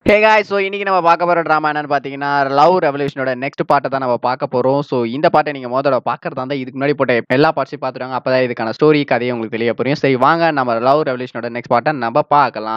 ஹே காய் ஸோ இன்னைக்கு நம்ம பார்க்க போகிற ட்ராமா என்னன்னு பார்த்தீங்கன்னா லவ் ரெவல்யூஷனோட நெக்ஸ்ட் பார்ட்டை தான் நம்ம பார்க்க போகிறோம் ஸோ இந்த பாட்டை நீங்கள் முதல்ல பார்க்கறதா இருந்தால் இதுக்கு முன்னாடி போட்ட எல்லா பார்ட்ஸையும் பார்த்துருவாங்க அப்போ தான் இதுக்கான ஸ்டோரி கதையை உங்களுக்கு தெரிய புரியும் சரி வாங்க நம்ம லவ் ரெவல்யூஷனோட நெக்ஸ்ட் பார்ட்டை நம்ம பார்க்கலாம்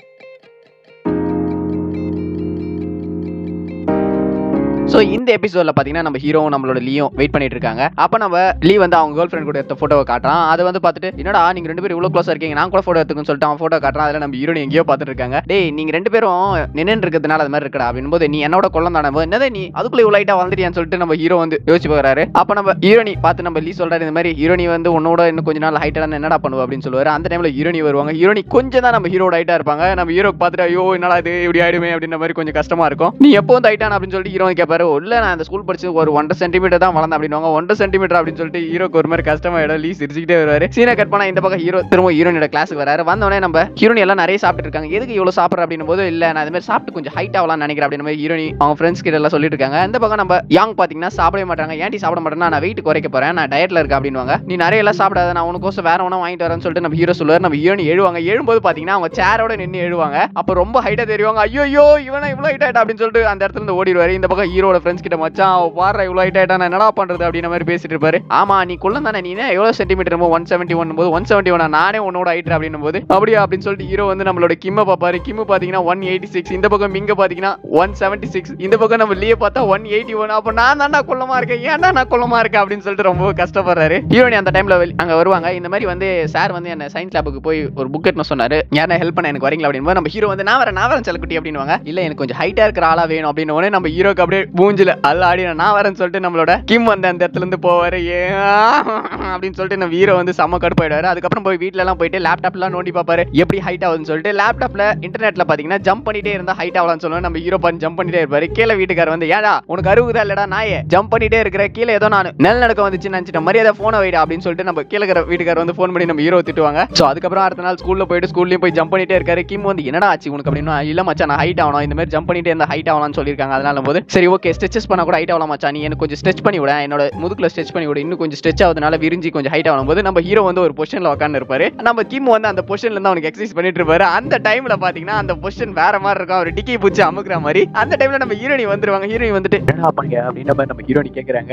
ஸோ இந்த எபிசோட்ல பார்த்தீங்கன்னா நம்ம ஹீரோவும் நம்மளோட லீயும் வெயிட் பண்ணிட்டு இருக்காங்க அப்போ நம்ம லீ வந்து அவங்க கேர்ள் ஃப்ரெண்ட் கூட எடுத்த ஃபோட்டோவை காட்டுறான் அதை வந்து பார்த்துட்டு என்னடா நீங்க ரெண்டு பேரும் இவ்வளோ க்ளோஸ் இருக்கீங்க நான் கூட ஃபோட்டோ எடுத்துக்கன்னு சொல்லிட்டு அவன் ஃபோட்டோ காட்டுறான் அதில் நம்ம ஹீரோனி எங்கேயோ பார்த்துட்டு இருக்காங்க டேய் நீங்க ரெண்டு பேரும் நின்று இருக்கிறதுனால அது மாதிரி இருக்கடா அப்படின் போது நீ என்னோட கொள்ளம் தானே போது என்னதே நீ அதுக்குள்ள இவ்வளோ லைட்டாக வந்துட்டியான்னு சொல்லிட்டு நம்ம ஹீரோ வந்து யோசிச்சு போகிறாரு அப்போ நம்ம ஹீரோனி பார்த்து நம்ம லீ சொல்றாரு இந்த மாதிரி ஹீரோனி வந்து உன்னோட இன்னும் கொஞ்ச நாள் ஹைட்டாக என்னடா பண்ணுவ அப்படின்னு சொல்லுவாரு அந்த டைம்ல ஹீரோனி வருவாங்க ஹீரோனி கொஞ்சம் தான் நம்ம ஹீரோட ஹைட்டா இருப்பாங்க நம்ம ஹீரோ பார்த்துட்டு ஐயோ என்னடா இது இப்படி ஆயிடுமே அப்படின்ற மாதிரி கொஞ்சம் கஷ்டமா இருக்கும் நீ எப்போ வந்து ஹைட்டான அப்படின்னு சொல்லிட்டு ஹீரோ கேட்பாரு இல்ல நான் அந்த ஸ்கூல் படிச்சு ஒரு ஒன்றரை சென்டிமீட்டர் தான் வளர்ந்தேன் அப்படின்னுவாங்க ஒன்றரை சென்டிமீட்டர் அப்படின்னு சொல்லிட்டு ஹீரோக்கு ஒரு மாதிரி கஷ்டமாயிடும் லீ சிரிச்சுக்கிட்டே வருவாரு சீனை கட் பண்ணா இந்த பக்கம் ஹீரோ திரும்ப ஹீரோனியோட கிளாஸுக்கு வராரு வந்தோடனே நம்ம ஹீரோனி எல்லாம் நிறைய சாப்பிட்டு இருக்காங்க எதுக்கு இவ்வளவு சாப்பிட்ற அப்படின்னும் போது இல்ல நான் இந்த மாதிரி சாப்பிட்டு கொஞ்சம் ஹைட் ஆகலாம் நினைக்கிறேன் அப்படின்னு மாதிரி ஹீரோனி அவங்க ஃப்ரெண்ட்ஸ் கிட்ட எல்லாம் சொல்லிட்டு இருக்காங்க இந்த பக்கம் நம்ம யாங் பாத்தீங்கன்னா சாப்பிடவே மாட்டாங்க ஏன்டி சாப்பிட மாட்டேன்னா நான் வெயிட் குறைக்க போறேன் நான் டயட்ல இருக்கேன் அப்படின்னுவாங்க நீ நிறைய எல்லாம் சாப்பிடாத நான் உனக்கோசம் வேற ஒன்றும் வாங்கிட்டு வரேன்னு சொல்லிட்டு நம்ம ஹீரோ சொல்லுவார் நம்ம ஹீரோனி எழுவாங்க எழும்போது பாத்தீங்கன்னா அவங்க சேரோட நின்று எழுவாங்க அப்போ ரொம்ப ஹைட்டா தெரியுவாங்க ஐயோ ஐயோ இவனா இவ்வளோ ஹைட் ஆயிட்டா அப்படின்னு சொல்லிட்டு அந்த இடத்துல இருந்து ஓடிடுவாரு இந்த பக்கம் ஹீரோட ஃப்ரெண்ட்ஸ் கிட்ட மச்சான் பாரு இவ்வளோ ஹைட் ஆயிட்டா நான் என்னடா பண்றது அப்படின்ற மாதிரி பேசிட்டு இருப்பாரு ஆமா நீ குள்ளம் தானே நீ என்ன எவ்வளவு சென்டிமீட்டர் ஒன் செவன்டி ஒன் போது ஒன் செவன்டி ஒன் நானே உன்னோட ஹைட் அப்படின்னும் போது அப்படியா அப்படின்னு சொல்லிட்டு ஹீரோ வந்து நம்மளோட கிம்ம பாப்பாரு கிம்மு பாத்தீங்கன்னா ஒன் எயிட்டி சிக்ஸ் இந்த பக்கம் மிங்க பாத்தீங்கன்னா ஒன் செவன்டி சிக்ஸ் இந்த பக்கம் நம்ம லீய பார்த்தா ஒன் எயிட்டி ஒன் அப்போ நான் தான்டா குள்ளமா இருக்கேன் ஏன்டா நான் குள்ளமா இருக்கேன் அப்படின்னு சொல்லிட்டு ரொம்ப கஷ்டப்படுறாரு ஹீரோனி அந்த டைம்ல அங்க வருவாங்க இந்த மாதிரி வந்து சார் வந்து என்ன சயின்ஸ் லேபுக்கு போய் ஒரு புக் எடுத்து சொன்னாரு யாரா ஹெல்ப் பண்ண எனக்கு வரீங்களா அப்படின்னு நம்ம ஹீரோ வந்து நான் வரேன் நான் வரேன் செல்லக்குட்டி அப்படின்னுவாங்க இல்ல எனக்கு கொஞ்சம் ஹைட்டா இருக்கிற ஆளா வேணும் அப்படின்னு உடனே நம்ம ஹீரோக்கு அப்படியே மூஞ்சில அல்ல ஆடி நான் வரேன்னு சொல்லிட்டு நம்மளோட கிம் வந்து அந்த இடத்துல இருந்து போவாரு ஏ அப்படின்னு சொல்லிட்டு நம்ம ஹீரோ வந்து செம்ம கடுப்பாயிடுவாரு அதுக்கப்புறம் போய் வீட்ல எல்லாம் போயிட்டு லேப்டாப்லாம் நோண்டி பார்ப்பாரு எப்படி ஹைட் ஆகுதுன்னு சொல்லிட்டு லேப்டாப்ல இன்டர்நெட்ல பாத்தீங்கன்னா ஜம்ப் பண்ணிட்டே இருந்தா ஹைட் ஆகலாம்னு சொல்லுவாங்க நம்ம ஹீரோ பண்ணி ஜம்ப் பண்ணிட்டே இருப்பாரு கீழே வீட்டுக்காரர் வந்து ஏடா உனக்கு அறுபதா இல்லடா நாயே ஜம்ப் பண்ணிட்டே இருக்கிற கீழே ஏதோ நான் நெல் நடக்க வந்துச்சு நினைச்சிட்டேன் மரியாதை போனை வைடா அப்படின்னு சொல்லிட்டு நம்ம கீழே இருக்கிற வீட்டுக்காரர் வந்து ஃபோன் பண்ணி நம்ம ஹீரோ திட்டுவாங்க சோ அதுக்கப்புறம் அடுத்த நாள் ஸ்கூல்ல போயிட்டு ஸ்கூல்லயும் போய் ஜம்ப் பண்ணிட்டே இருக்காரு கிம் வந்து என்னடா ஆச்சு உனக்கு அப்படின்னா இல்ல மச்சான் நான் ஹைட் ஆகணும் இந்த மாதிரி ஜம்ப் பண்ணிட்டே இருந்தா ஹைட் ஆகலாம்னு சொல்லியிருக்காங்க அதனால போது சரி ஓகே ஸ்ட்ரெச்சஸ் பண்ண கூட ஹைட் ஆகலாம் மச்சான் நீ எனக்கு கொஞ்சம் ஸ்ட்ரெச் பண்ணி விட என்னோட முதுகுல ஸ்ட்ரெச் பண்ணி விட இன்னும் கொஞ்சம் ஸ்ட்ரெச் ஆகுதுனால விரிஞ்சி கொஞ்சம் ஹைட் ஆகும் போது நம்ம ஹீரோ வந்து ஒரு பொசிஷன்ல உட்காந்து இருப்பாரு நம்ம கிம் வந்து அந்த பொசிஷன்ல இருந்து அவனுக்கு எக்ஸசைஸ் பண்ணிட்டு இருப்பாரு அந்த டைம்ல பாத்தீங்கன்னா அந்த பொசிஷன் வேற மாதிரி இருக்கும் அவர் டிக்கி பூச்சி அமுக்குற மாதிரி அந்த டைம்ல நம்ம ஹீரோனி வந்துருவாங்க ஹீரோனி வந்துட்டு என்னடா பண்ணீங்க அப்படின்ற மாதிரி நம்ம ஹீரோனி கேக்குறாங்க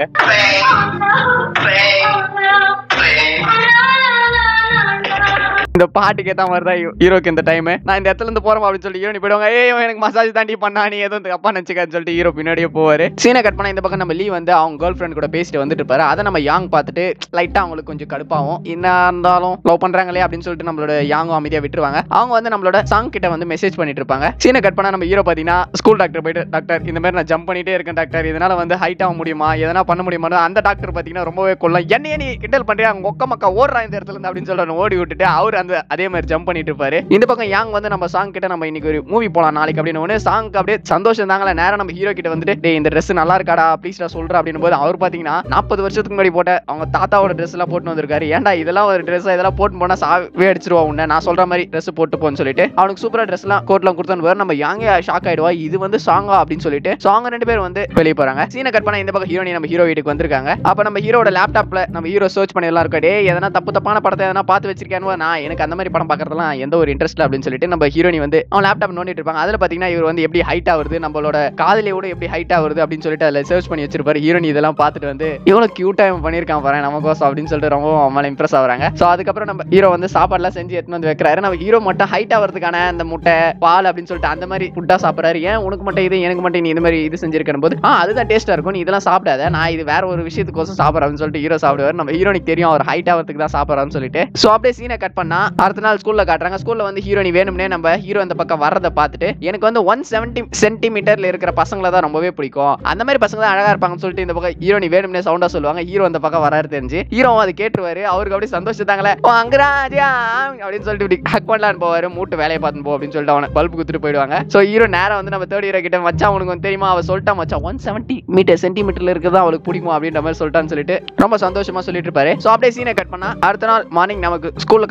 இந்த பாட்டுக்கு ஏத்த மாதிரி தான் ஹீரோக்கு இந்த டைம் நான் இந்த இடத்துல இருந்து போறோம் அப்படின்னு சொல்லி ஹீரோனி போயிடுவாங்க ஏய் இவன் எனக்கு மசாஜ் தாண்டி பண்ணா நீ எதுவும் தப்பா நினைச்சுக்கான்னு சொல்லிட்டு ஹீரோ பின்னாடியே போவாரு சீனை கட் பண்ண இந்த பக்கம் நம்ம லீ வந்து அவங்க கேர்ள் ஃப்ரெண்ட் கூட பேசிட்டு வந்துட்டு இருப்பாரு அதை நம்ம யாங் பார்த்துட்டு லைட்டா அவங்களுக்கு கொஞ்சம் கடுப்பாகும் என்ன இருந்தாலும் லவ் பண்றாங்களே அப்படின்னு சொல்லிட்டு நம்மளோட யாங்கும் அமைதியா விட்டுருவாங்க அவங்க வந்து நம்மளோட சாங் கிட்ட வந்து மெசேஜ் பண்ணிட்டு இருப்பாங்க சீனை கட் பண்ணா நம்ம ஹீரோ பாத்தீங்கன்னா ஸ்கூல் டாக்டர் போயிட்டு டாக்டர் இந்த மாதிரி நான் ஜம்ப் பண்ணிட்டே இருக்கேன் டாக்டர் இதனால வந்து ஹைட் ஆக முடியுமா எதனா பண்ண முடியுமா அந்த டாக்டர் பாத்தீங்கன்னா ரொம்பவே கொல்லம் என்னையே நீ கிண்டல் பண்றியா அவங்க ஒக்க மக்கா ஓடுறா இந்த இடத்துல இருந்து அப்படின்னு சொல்லிட்டு ஓடி விட்டுட்டு அவர் அந்த அதே மாதிரி ஜம்ப் பண்ணிட்டு இருப்பாரு இந்த பக்கம் யாங் வந்து நம்ம சாங் கிட்ட நம்ம இன்னைக்கு ஒரு மூவி போலாம் நாளைக்கு அப்படின்னு உடனே சாங் அப்படியே சந்தோஷம் தாங்களே நேரம் நம்ம ஹீரோ கிட்ட வந்துட்டு டேய் இந்த Dress நல்லா இருக்காடா ப்ளீஸ் நான் சொல்றேன் அப்படின்னு போது அவர் பாத்தீங்கன்னா நாற்பது வருஷத்துக்கு முன்னாடி போட்ட அவங்க தாத்தாவோட Dress எல்லாம் போட்டு வந்திருக்காரு ஏன்டா இதெல்லாம் ஒரு Dress இதெல்லாம் போட்டு போனா சாவே அடிச்சிருவா உன்ன நான் சொல்ற மாதிரி Dress போட்டு போன்னு சொல்லிட்டு அவனுக்கு சூப்பரா Dress எல்லாம் கோட்லாம் கொடுத்தான்னு பாரு நம்ம யாங்கே ஷாக் ஆயிடுவா இது வந்து சாங்கா அப்படின்னு சொல்லிட்டு சாங் ரெண்டு பேர் வந்து வெளியே போறாங்க சீனை கட் பண்ண இந்த பக்கம் ஹீரோனி நம்ம ஹீரோ வீட்டுக்கு வந்திருக்காங்க அப்ப நம்ம ஹீரோட லேப்டாப்ல நம்ம ஹீரோ சர்ச் பண்ணி எல்லாம் இருக்கா டே எதனா தப்பு தப்பான படத்தை எதனா பார்த்து வச்சிருக்கேன்னு நான் எனக்கு அந்த மாதிரி படம் பார்க்கறதுலாம் எந்த ஒரு இன்ட்ரெஸ்ட் அப்படின்னு சொல்லிட்டு நம்ம ஹீரோனி வந்து அவன் லேப்டாப் நோண்டிட்டு இருப்பாங்க அதுல பாத்தீங்கன்னா இவர் வந்து எப்படி ஹைட் ஆகுது நம்மளோட காதலியோட எப்படி ஹைட் ஆகுது அப்படின்னு சொல்லிட்டு அதுல சர்ச் பண்ணி வச்சிருப்பாரு ஹீரோனி இதெல்லாம் பார்த்துட்டு வந்து இவ்வளவு கியூட்டா இவன் பண்ணிருக்கான் பாரு நமக்கோசம் அப்படின்னு சொல்லிட்டு ரொம்ப அவன் இம்ப்ரெஸ் ஆகுறாங்க சோ அதுக்கப்புறம் நம்ம ஹீரோ வந்து சாப்பாடுலாம் செஞ்சு எடுத்துன்னு வந்து வைக்கிறாரு நம்ம ஹீரோ மட்டும் ஹைட் ஆகிறதுக்கான அந்த முட்டை பால் அப்படின்னு சொல்லிட்டு அந்த மாதிரி ஃபுட்டா சாப்பிடுறாரு ஏன் உனக்கு மட்டும் இது எனக்கு மட்டும் நீ இந்த மாதிரி இது செஞ்சிருக்கணும் போது ஆ அதுதான் டேஸ்டா இருக்கும் நீ இதெல்லாம் சாப்பிடாத நான் இது வேற ஒரு விஷயத்துக்கோசம் சாப்பிட்றேன்னு சொல்லிட்டு ஹீரோ சாப்பிடுவார் நம்ம ஹீரோனிக்கு தெரியும் அவர் ஹைட் ஆகிறதுக்கு தான் சாப்பிட்றான்னு சொல்லிட்டு சோ அப்படியே சீனை கட் பண்ணா அடுத்த நாள் ஸ்கூல்ல காட்டுறாங்க ஸ்கூல்ல வந்து ஹீரோனி வேணும்னே நம்ம ஹீரோ இந்த பக்கம் வர்றதை பார்த்துட்டு எனக்கு வந்து ஒன் செவன்டி சென்டிமீட்டர்ல இருக்கிற பசங்களை தான் ரொம்பவே பிடிக்கும் அந்த மாதிரி பசங்க தான் அழகா இருப்பாங்கன்னு சொல்லிட்டு இந்த பக்கம் ஹீரோனி வேணும்னே சவுண்டா சொல்லுவாங்க ஹீரோ அந்த பக்கம் வராரு தெரிஞ்சு ஹீரோ அது கேட்டுருவாரு அவருக்கு அப்படியே சந்தோஷத்தாங்களே ஓ அங்கராஜா அப்படின்னு சொல்லிட்டு இப்படி ஹக் பண்ணலான்னு போவாரு மூட்டு வேலையை பார்த்து போ அப்படின்னு சொல்லிட்டு அவனை பல்ப் குத்துட்டு போயிடுவாங்க சோ ஹீரோ நேரம் வந்து நம்ம தேர்ட் ஹீரோ கிட்ட மச்சான் உனக்கு வந்து தெரியுமா அவ சொல்லிட்டா மச்சான் ஒன் செவன்டி மீட்டர் சென்டிமீட்டர்ல இருக்கிறதா அவளுக்கு பிடிக்கும் அப்படின்ற மாதிரி சொல்லிட்டான்னு சொல்லிட்டு ரொம்ப சந்தோஷமா சொல்லிட்டு இருப்பாரு சோ அப்படியே சீனை கட் பண்ணா அடுத்த நாள் மார்னிங் நமக்கு ஸ்கூல்ல காட்டுறாங்க அங்க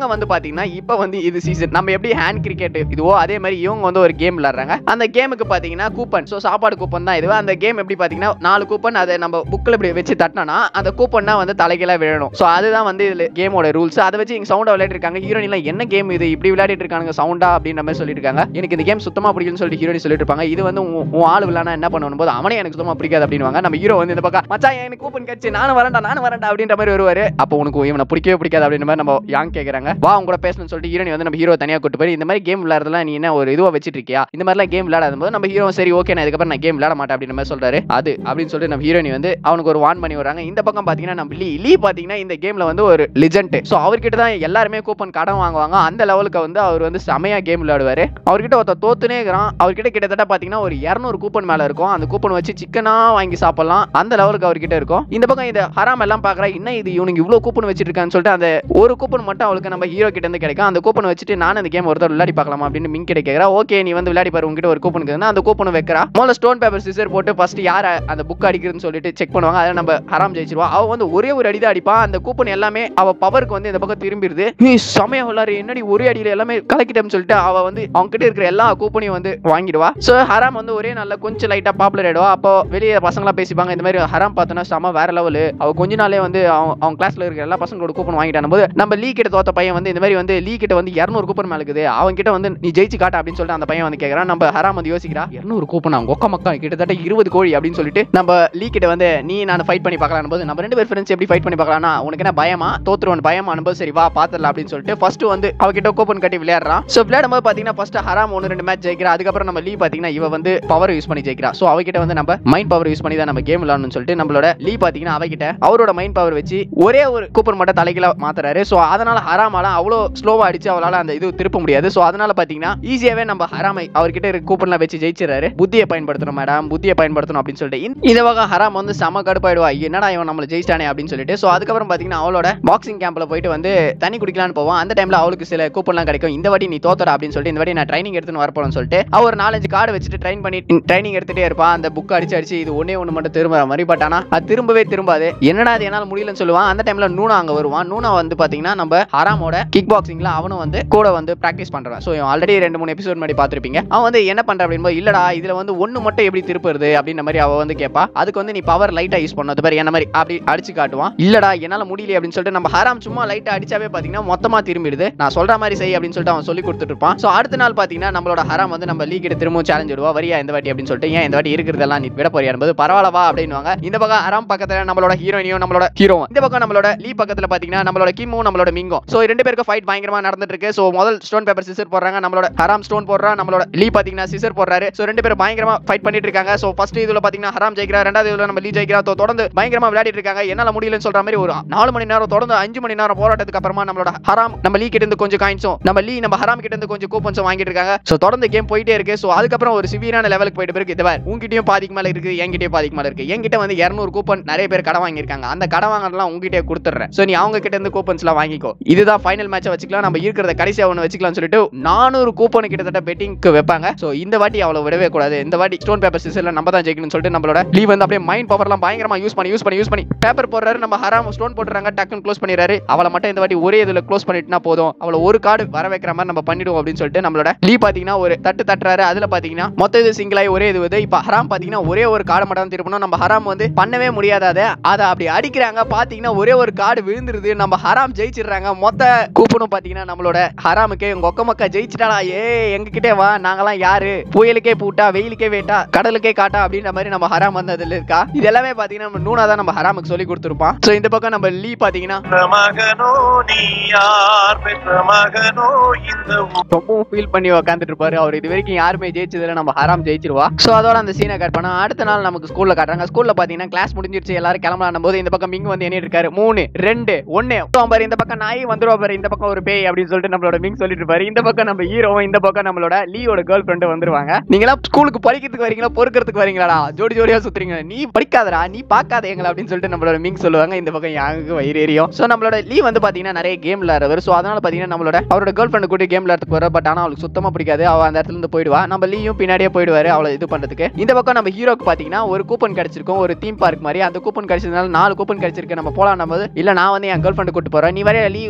அங்க வந்து பாத்தீங்கன்னா இப்போ வந்து இது சீசன் நம்ம எப்படி ஹேண்ட் கிரிக்கெட் இதுவோ அதே மாதிரி இவங்க வந்து ஒரு கேம் விளையாடுறாங்க அந்த கேமுக்கு பாத்தீங்கன்னா கூப்பன் ஸோ சாப்பாடு கூப்பன் தான் இது அந்த கேம் எப்படி பாத்தீங்கன்னா நாலு கூப்பன் அதை நம்ம புக்கில் இப்படி வச்சு தட்டினா அந்த கூப்பன் வந்து தலைகீழா விழணும் ஸோ அதுதான் வந்து இதுல கேமோட ரூல்ஸ் அதை வச்சு இங்க சவுண்டா விளையாட்டு இருக்காங்க ஹீரோயின் என்ன கேம் இது இப்படி விளையாடிட்டு இருக்காங்க சவுண்டா அப்படின்ற மாதிரி சொல்லிட்டு இருக்காங்க எனக்கு இந்த கேம் சுத்தமா பிடிக்கும்னு சொல்லிட்டு ஹீரோயின் சொல்லிட்டு இருப்பாங்க இது வந்து உன் உன் ஆள் விளையாட என்ன பண்ணணும் போது அவனே எனக்கு சுத்தமா பிடிக்காது அப்படின்வாங்க நம்ம ஹீரோ வந்து இந்த பக்கம் மச்சான் எனக்கு கூப்பன் கட்சி நானும் வரேன்டா நானும் வரேன்டா அப்படின்ற மாதிரி வருவாரு அப்போ உனக்கு இவனை பிடிக்கவே பிடிக்காது அப்படின்ற மாதிரி நம்ம யாங் கேக்குறாங்க வா உங்க கூட பேசணும்னு சொல்லிட்டு ஹீரோயின் வந்து நம்ம ஹீரோ தனியா கூட்டு போய் இந்த மாதிரி கேம் விளையாடுறதுலாம் நீ என்ன ஒரு இதுவா வச்சிட்டு இருக்கியா இந்த மாதிரிலாம் கேம் விளையாடாத போது நம்ம ஹீரோ சரி ஓகே நான் இதுக்கப்புறம் நான் கேம் விளையாட மாட்டேன் அப்படின்ற மாதிரி சொல்றாரு அது அப்படின்னு சொல்லிட்டு நம்ம ஹீரோயின் வந்து அவனுக்கு ஒரு வான் பண்ணி வராங்க இந்த பக்கம் பாத்தீங்கன்னா நம்ம லீ லீ பாத்தீங்கன்னா இந்த கேம்ல வந்து ஒரு லிஜெண்ட் ஸோ அவர்கிட்ட தான் எல்லாருமே கூப்பன் கடன் வாங்குவாங்க அந்த லெவலுக்கு வந்து அவர் வந்து செமையா கேம் விளையாடுவாரு அவர்கிட்ட ஒருத்த தோத்துனே இருக்கிறான் அவர்கிட்ட கிட்டத்தட்ட பாத்தீங்கன்னா ஒரு இரநூறு கூப்பன் மேல இருக்கும் அந்த கூப்பன் வச்சு சிக்கனா வாங்கி சாப்பிடலாம் அந்த லெவலுக்கு அவர்கிட்ட இருக்கும் இந்த பக்கம் இந்த ஹராம் எல்லாம் பாக்குறா என்ன இது இவனுக்கு இவ்வளவு கூப்பன் வச்சிட்டு இருக்கான்னு சொல்லிட்டு அந்த ஒரு கூப்பன் மட்டும் அவளுக்கு நம்ம ஹீரோ கிட்ட இருந்து கிடைக்கும் அந்த கூப்பன் வச்சுட்டு நான் அந்த கேம் ஒருத்தர் விளையாடி பார்க்கலாமா அப்படின்னு மின் கிட்ட கேட்கறா ஓகே நீ வந்து விளையாடி பாரு உங்ககிட்ட ஒரு கூப்பன் இருக்குதுன்னா அந்த கூப்பன் வைக்கிறா முதல்ல ஸ்டோன் பேப்பர் சிசர் போட்டு ஃபர்ஸ்ட் யார அந்த புக் அடிக்கிறதுன்னு சொல்லிட்டு செக் பண்ணுவாங்க அதை நம்ம ஹராம் ஜெயிச்சிருவா அவ வந்து ஒரே ஒரு அடி தான் அடிப்பான் அந்த கூப்பன் எல்லாமே அவ பவருக்கு வந்து இந்த பக்கம் திரும்பிடுது நீ சமயம் விளாடு என்னடி ஒரே அடியில எல்லாமே கலக்கிட்டேன்னு சொல்லிட்டு அவ வந்து அவங்க கிட்ட இருக்கிற எல்லா கூப்பனையும் வந்து வாங்கிடுவா சோ ஹராம் வந்து ஒரே நல்ல கொஞ்சம் லைட்டா பாப்புலர் ஆயிடுவா அப்போ வெளியே பசங்களா பேசிப்பாங்க இந்த மாதிரி ஹராம் பார்த்தோன்னா செம வேற லெவலு அவ கொஞ்ச நாளே வந்து அவன் அவங்க கிளாஸ்ல இருக்கிற எல்லா பசங்களோட கூப்பன் வாங்கிட்டான போது நம்ம லீ கிட்ட தோத்த பையன் வந்து இந்த மாதிரி வந்து லீ கிட்ட வந்து இரநூறு கூப்பன் மேல இருக்குது அவன் கிட்ட வந்து நீ ஜெயிச்சு காட்ட அப்படின்னு சொல்லிட்டு அந்த பையன் வந்து கேக்குறான் நம்ம ஹராம் வந்து யோசிக்கிறா இரநூறு கூப்பன் அவங்க ஒக்க மக்கா கிட்டத்தட்ட இருபது கோழி அப்படின்னு சொல்லிட்டு நம்ம லீ கிட்ட வந்து நீ நான் ஃபைட் பண்ணி பார்க்கலாம் போது நம்ம ரெண்டு பேர் ஃப்ரெண்ட்ஸ் எப்படி ஃபைட் பண்ணி பார்க்கலாம்னா உனக்கு என்ன பயமா தோத்துருவன் பயமா அனுபவம் சரி வா பாத்துடலாம் அப்படின்னு சொல்லிட்டு ஃபர்ஸ்ட் வந்து அவகிட்ட கூப்பன் கட்டி விளையாடுறான் ஸோ விளையாடும் போது பாத்தீங்கன்னா ஃபர்ஸ்ட் ஹராம் ஒன்று ரெண்டு மேட்ச் ஜெயிக்கிறா அதுக்கப்புறம் நம்ம லீ பாத்தீங்கன்னா இவ வந்து பவர் யூஸ் பண்ணி ஜெயிக்கிறா ஸோ அவகிட்ட வந்து நம்ம மைண்ட் பவர் யூஸ் பண்ணி தான் நம்ம கேம் விளையாடணும்னு சொல்லிட்டு நம்மளோட லீ பாத்தீங்கன்னா அவகிட்ட அவரோட மைண்ட் பவர் வச்சு ஒரே ஒரு கூப்பன் மட்டும் தலைகீழ மாத்துறாரு ஸோ அதனால ஹராமால அவ்வளோ ஸ்லோவா அடிச்சு அவளால அந்த இது திருப்ப முடியாது ஸோ அதனால பாத்தீங்கன்னா ஈஸியாவே நம்ம ஹராமை அவர்கிட்ட இருக்க கூப்பன்லாம் வச்சு ஜெயிச்சிடறாரு புத்தியை பயன்படுத்தணும் மேடம் புத்தியை பயன்படுத்தணும் அப்படின்னு சொல்லிட்டு இந்த- இந்த வகை ஹராம் வந்து செம கடுப்பாயிடுவா என்னடா இவன் நம்மள ஜெயிச்சிட்டானே அப்படின்னு சொல்லிட்டு ஸோ அதுக்கப்புறம் பாத்தீங்கன்னா அவளோட பாக்ஸிங் கேம்ப்ல போயிட்டு வந்து தண்ணி குடிக்கலாம்னு போவோம் அந்த டைம்ல அவளுக்கு சில கூப்பன்லாம் கிடைக்கும் இந்த வாட்டி நீ தோத்தடா அப்படின்னு சொல்லிட்டு இந்த வாட்டி நான் ட்ரைனிங் எடுத்துன்னு வரப்போறேன்னு சொல்லிட்டு அவ ஒரு நாலஞ்சு கார்டு வச்சுட்டு ட்ரைன் பண்ணி ட்ரைனிங் எடுத்துட்டே இருப்பா அந்த புக் அடிச்சு அடிச்சு இது ஒண்ணே ஒன்று மட்டும் திரும்புற மாதிரி பட் ஆனா அது திரும்பவே திரும்பாது என்னடா அது என்னால முடியலன்னு சொல்லுவான் அந்த டைம்ல நூனா அங்க வருவான் நூனா வந்து பாத்தீங்கன்னா நம்ம ஹராமோட கிக் பாக்ஸிங்ல அவனும் வந்து கூட வந்து பிராக்டிஸ் பண்றான் ஸோ ஆல்ரெடி ரெண்டு மூணு எபிசோட் முன்னாடி பார்த்திருப்பீங்க அவன் வந்து என்ன பண்ற அப்படின்போது இல்லடா இதுல வந்து ஒண்ணு மட்டும் எப்படி திருப்புறது அப்படின்ற மாதிரி அவ வந்து கேட்பா அதுக்கு வந்து நீ பவர் லைட்டா யூஸ் பண்ணணும் அது பேர் என்ன மாதிரி அப்படி அடிச்சு காட்டுவான் இல்லடா என்னால முடியல அப்படின்னு சொல்லிட்டு நம்ம ஹராம் சும்மா லைட்டா அடிச்சாவே பாத்தீங்கன்னா மொத்தமா திரும்பிடுது நான் சொல்ற மாதிரி செய் அப்படின்னு சொல்லிட்டு அவன் சொல்லி கொடுத்துட்டு இருப்பான் ஸோ அடுத்த நாள் பாத்தீங்கன்னா நம்மளோட ஹராம் வந்து நம்ம லீக் திரும்பவும் சேலஞ்ச் விடுவா வரியா இந்த வாட்டி அப்படின்னு சொல்லிட்டு ஏன் இந்த வாட்டி இருக்கிறதெல்லாம் நீ விட போறியா என்பது பரவாயில்லவா அப்படின்னுவாங்க இந்த பக்கம் ஹராம் பக்கத்துல நம்மளோட ஹீரோயினியும் நம்மளோட ஹீரோ இந்த பக்கம் நம்மளோட லீ பக்கத்துல பாத்தீங்கன்னா நம்மளோட கிம்மும் நம்மளோட மிங்கும் ஸோ ரெண்டு பேருக்கு ஃபைட் பயங்கரமா நடந்துட்டு இருக்கு ஸோ முதல் ஸ்டோன் பேப்பர் சிசர் போடுறாங்க நம்மளோட ஹராம் ஸ்டோன் போடுறா நம்மளோட லீ பாத்தீங்கன்னா சிசர் போடுறாரு ஸோ ரெண்டு பேரும் பயங்கரமா ஃபைட் பண்ணிட்டு இருக்காங்க ஸோ ஃபர்ஸ்ட் இதுல பாத்தீங்கன்னா ஹராம் ஜெயிக்கிறா ரெண்டாவது இதுல நம்ம லீ ஜெயிக்கிறா So, தொடர்ந்து பயங்கரமா விளையாடிட்டு இருக்காங்க என்னால முடியலன்னு சொல்ற மாதிரி ஒரு நாலு மணி நேரம் தொடர்ந்து அஞ்சு மணி நேரம் போராட்டத்துக்கு அப்புறமா நம்மளோட ஹராம் நம்ம லீ கிட்ட இருந்து கொஞ்சம் காயின்ஸும் நம்ம லீ நம்ம ஹராம் கிட்ட இருந்து கொஞ்சம் கூப்பன்ஸும் வாங்கிட்டு இருக்காங்க ஸோ தொடர்ந்து கேம் போயிட்டே இருக்கு ஸோ அதுக்கப்புறம் ஒரு சிவியரான லெவலுக்கு போயிட்டு பிறகு இது உங்ககிட்டயும் பாதிக்கு மேல இருக்கு என்கிட்டயும் பாதிக்கு மேல இருக்கு என்கிட்ட வந்து இரநூறு கூப்பன் நிறைய பேர் கடை வாங்கியிருக்காங்க அந்த கடை வாங்குறதுலாம் உங்ககிட்டயே கொடுத்துறேன் ஸோ நீ அவங்க கிட்ட இருந்து கூப்பன்ஸ்லாம் வாங்கிக்கோ இதுதான் ஃபைனல் மேட்சை வச்சுக்கலாம் நம்ம இருக்கிறத கடைசியா ஒன்று வச்சுக்கலாம்னு சொல்லிட்டு நானூறு கூப்பன் கிட்டத்தட்ட பெட்டிங்க்கு வைப்பாங்க ஸோ இந்த வாட்டி அவ்வளவு விடவே கூடாது இந்த வாட்டி ஸ்டோன் பேப்பர் சிசர்ல நம்ம தான் ஜெயிக்கணும்னு சொல்லிட்டு நம்மளோட லீவ் வந்து அப்படியே மைண்ட் பவர்லாம் பயங்கரமா யூஸ் பண்ணி யூஸ் பண்ணி யூஸ் பண்ணி பேப்பர் போடுறாரு நம்ம ஹராம் ஸ்டோன் போட்டுறாங்க டக்குன்னு க்ளோஸ் பண்ணிடுறாரு அவளை மட்டும் இந்த வாட்டி ஒரே இதுல க்ளோஸ் பண்ணிட்டுனா போதும் அவளை ஒரு கார்டு வர வைக்கிற மாதிரி நம்ம பண்ணிடுவோம் அப்படின்னு சொல்லிட்டு நம்மளோட லீ பாத்தீங்கன்னா ஒரு தட்டு தட்டுறாரு அதுல பாத்தீங்கன்னா மொத்த இது சிங்கிளாய் ஒரே இது வந்து இப்ப ஹராம் பாத்தீங்கன்னா ஒரே ஒரு கார்டு மட்டும் தான் திருப்பணும் நம்ம ஹராம் வந்து பண்ணவே முடியாத அதை அதை அப்படி அடிக்கிறாங்க பாத்தீங்கன்னா ஒரே ஒரு கார்டு விழுந்துருது நம்ம ஹராம் ஜெயிச்சிடுறாங்க மொத்த கூப்பனும் பாத்தீங்கன்னா நம்மளோட ஹராமுக்கு உங்க ஒக்க மக்கா ஜெயிச்சிட்டாடா ஏ எங்க கிட்டே வா நாங்கெல்லாம் யாரு புயலுக்கே பூட்டா வெயிலுக்கே வேட்டா கடலுக்கே காட்டா அப்படின்ற மாதிரி நம்ம ஹராம் வந்து அதுல இருக்கா இது எல்லாமே பாத்தீங்கன்னா நம்ம நூனா தான் நம்ம ஹராமுக்கு சொல்லி கொடுத்துருப்பான் சோ இந்த பக்கம் நம்ம லீ பாத்தீங்கன்னா பெற்ற மகனோ நீ யார் பெற்ற மகனோ இந்த ஊ- ரொம்பவும் ஃபீல் பண்ணி உட்காந்துட்டு இருப்பாரு அவர் இது வரைக்கும் யாருமே ஜெயிச்சதுல நம்ம ஹராம் ஜெயிச்சிருவா சோ அதோட அந்த சீனை கட் பண்ணா அடுத்த நாள் நமக்கு ஸ்கூல்ல காட்டுறாங்க ஸ்கூல்ல பாத்தீங்கன்னா கிளாஸ் முடிஞ்சிருச்சு எல்லாரும் கிளம்பலாம் போது இந்த பக்கம் மிங் வந்து என்ன இருக்காரு மூணு ரெண்டு ஒன்னு பாரு இந்த பக்கம் நாய் வந்துருவா பாரு இந்த பக்கம் ஒரு பேய் அப்படின்னு சொல்லிட்டு நம்மளோட மிங் சொல்லிட்டு இருப்பாரு இந்த பக்கம் நம்ம ஹீரோ இந்த பக்கம் நம்மளோட லீயோட கேர்ள் ஃப்ரெண்டு வந்துருவாங்க நீங்களா ஸ்கூலுக்கு படிக்கிறதுக்கு வரீங்களா பொறுக்கிறதுக்கு வரீங்களாடா ஜோடி ஜோடியா சுத்துறீங்க நீ படிக்காதடா நீ பார்க்காத எங்களை அப்படின்னு சொல்லிட்டு நம்மளோட மிங் சொல்லுவாங்க இந்த பக்கம் யாருக்கு வயிறு எரியும் சோ நம்மளோட லீ வந்து பாத்தீங்கன்னா நிறைய கேம் விளையாடுறவர் சோ அதனால பாத்தீங்கன்னா நம்மளோட அவரோட கேர்ள் ஃப்ரெண்டு கூட கேம் விளையாடுறதுக்கு வர பட் ஆனா அவளுக்கு சுத்தமா பிடிக்காது அவ அந்த இடத்துல இருந்து போயிடுவா நம்ம லீயும் பின்னாடியே போயிடுவாரு அவளை இது பண்றதுக்கு இந்த பக்கம் நம்ம ஹீரோக்கு பாத்தீங்கன்னா ஒரு கூப்பன் கிடைச்சிருக்கும் ஒரு தீம் பார்க் மாதிரி அந்த கூப்பன் கிடைச்சதுனால நாலு கூப்பன் கிடைச்சிருக்கு நம்ம போலாம் நம்ம இல்ல நான் வந்து என் கேர்ள் ஃப்ரெண்டு கூட்டு போறேன் நீ வரையா லீ உன் கேர்ள்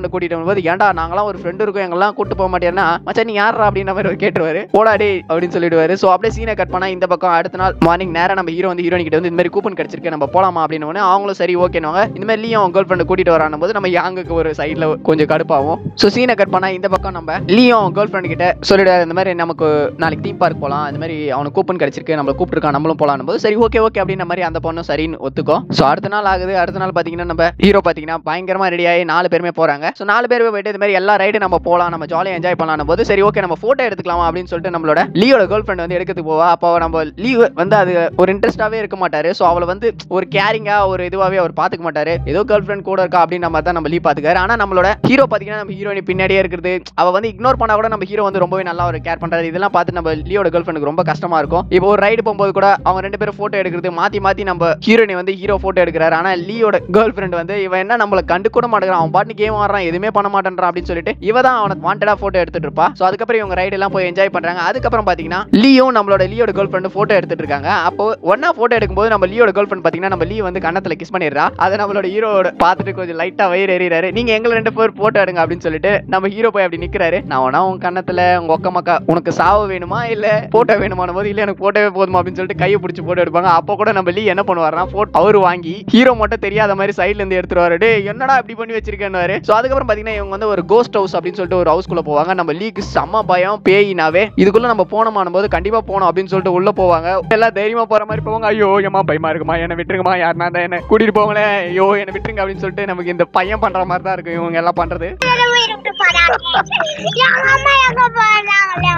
ஃப்ரெண்ட் கூட்டிட்டு வரும்போது ஏன்டா நாங்களாம் ஒரு ஃப்ரெண்ட் இருக்கோம் எங்கெல்லாம் கூட்டு போக மாட்டேன்னா மச்சான் நீ யாரா அப்படின்ற மாதிரி அவர் கேட்டுருவாரு போடா டேய் அப்படின்னு சொல்லிடுவாரு ஸோ அப்படியே சீனை கட் பண்ணா இந்த பக்கம் அடுத்த நாள் மார்னிங் நேரா நம்ம ஹீரோ வந்து ஹீரோயின் கிட்ட வந்து இந்த மாதிரி கூப்பன் கிடைச்சிருக்கு நம்ம போலாமா அப்படின்னு உடனே அவங்களும் சரி ஓகேனுவாங்க இந்த மாதிரி லியும் கேர்ள் ஃப்ரெண்ட் கூட்டிட்டு வரானும் போது நம்ம யாங்குக்கு ஒரு சைடில் கொஞ்சம் கடுப்பாகும் ஸோ சீனை கட் பண்ணா இந்த பக்கம் நம்ம லியும் கேர்ள் ஃப்ரெண்ட் கிட்ட சொல்லிடுவாரு இந்த மாதிரி நமக்கு நாளைக்கு தீம் பார்க் போகலாம் இந்த மாதிரி அவனுக்கு கூப்பன் கிடைச்சிருக்கு நம்மள கூப்பிட்டுருக்கான் நம்மளும் போகலான்னு போது சரி ஓகே ஓகே அப்படின்ற மாதிரி அந்த பொண்ணும் சரின்னு ஒத்துக்கும் ஸோ அடுத்த நாள் ஆகுது அடுத்த நாள் பார்த்தீங்கன்னா நம்ம ஹீரோ பார்த்தீங்கன்னா பயங்கரமா ரெடி ஆகி நாலு பேருமே போறாங்க ஸோ நாலு பேருமே போயிட்டு இந்த மாதிரி எல்லா ரைடு நம்ம போகலாம் நம்ம ஜாலியாக என்ஜாய் பண்ணலாம் போது சரி ஓகே நம்ம ஃபோட்டோ எடுத்துக்கலாமா அப்படின்னு சொல்லிட்டு நம்மளோட லீயோட கேர்ள் ஃப்ரெண்ட் வந்து எடுக்கிறதுக்கு போவா அப்போ நம்ம லீவ் வந்து அது ஒரு இன்ட்ரெஸ்டாகவே இருக்க மாட்டாரு ஸோ அவளை வந்து ஒரு கேரிங்கா ஒரு இதுவாகவே அவர் பார்த்துக்க மாட்டாரு ஏதோ கேர்ள் ஃப்ரெண்ட் கூட இருக்கா அப்படின்ற மாதிரி தான் நம்ம லீவ் பார்த்துக்காரு ஆனால் நம்மளோட ஹீரோ பார்த்தீங்கன்னா நம்ம ஹீரோயின் பின்னாடியே இருக்கிறது அவ வந்து இக்னோர் பண்ணா கூட நம்ம ஹீரோ வந்து ரொம்பவே நல்லா ஒரு கேர் பண்றாரு இதெல்லாம் பார்த்து நம்ம லியோட கேர்ள் ஃப்ரெண்டுக்கு ரொம்ப கஷ்டமா இருக்கும் இப்போ ஒரு ரைடு போகும்போது கூட அவங்க ரெண்டு பேரும் போட்டோ எடுக்கிறது மாத்தி மாத்தி நம்ம ஹீரோயினை வந்து ஹீரோ போட்டோ எடுக்கிறாரு ஆனா லியோட கேர்ள் ஃப்ரெண்ட் வந்து இவன் என்ன நம்மள கண்டு கூட மாட்டேங்கிறான் அவன் பாட்டு கேம் ஆடுறான் எதுவுமே பண்ண மாட்டேன்றான் அப்படின்னு சொல்லிட்டு இவ தான் அவனை வாண்டடா போட்டோ எடுத்துட்டு இருப்பா ஸோ அதுக்கப்புறம் இவங்க ரைடு எல்லாம் போய் என்ஜாய் பண்றாங்க அதுக்கப்புறம் பாத்தீங்கன்னா லியோ நம்மளோட லியோட கேர்ள் ஃப்ரெண்ட் போட்டோ எடுத்துட்டு இருக்காங்க அப்போ ஒன்னா போட்டோ எடுக்கும்போது நம்ம லியோட கேர்ள் ஃப்ரெண்ட் பாத்தீங்கன்னா நம்ம லீ வந்து கண்ணத்துல கிஸ் பண்ணிடுறா அதை நம்மளோட ஹீரோட பார்த்துட்டு கொஞ்சம் லைட்டா வயிறு எறிறாரு நீங்க எங்களை ரெண்டு பேர் போட்டோ எடுங்க அப்படின்னு சொல்லிட்டு நம்ம ஹீரோ போய் அப்படி நிக்கிறாரு நான் வேணா உன் கண்ணத்துல உங்க ஒக்க மக்கா உனக்கு சாவு வேணுமா இல்ல போட்டோ வேணுமான போது இல்ல எனக்கு போட்டோவே போதுமா அப்படின்னு சொல்லிட்டு கையை பிடிச்சி போட்டோ எடுப்பாங்க அப்போ கூட நம்ம லீ என்ன பண்ணுவாருன்னா போட்டோ அவர் வாங்கி ஹீரோ மட்டும் தெரியாத மாதிரி சைடுல இருந்து எடுத்துருவாரு டே என்னடா இப்படி பண்ணி வச்சிருக்கேன்னு சோ அதுக்கப்புறம் பாத்தீங்கன்னா இவங்க வந்து ஒரு கோஸ்ட் ஹவுஸ் அப்படின்னு சொல்லிட்டு ஒரு ஹவுஸ்க்குள்ள போவாங்க நம்ம லீக்கு செம்ம பயம் பேயினாவே இதுக்குள்ள நம்ம போனோமான போது கண்டிப்பா போனோம் அப்படின்னு சொல்லிட்டு உள்ள போவாங்க எல்லாம் தைரியமா போற மாதிரி போவாங்க ஐயோ ஏமா பயமா இருக்குமா என்ன விட்டுருங்கம்மா யாருனா இருந்தா என்ன கூட்டிட்டு போங்களேன் ஐயோ என்ன விட்டுருங்க அப்படின்னு சொல்லிட்டு நமக்கு இந்த பையன் பண்ற மாதிரி தான் இருக்கும் இவங்க எல்லாம் பண்றது விட்டு போறாங்க எங்க அம்மா எங்க போறாங்க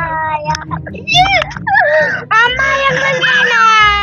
அம்மா எங்க போனா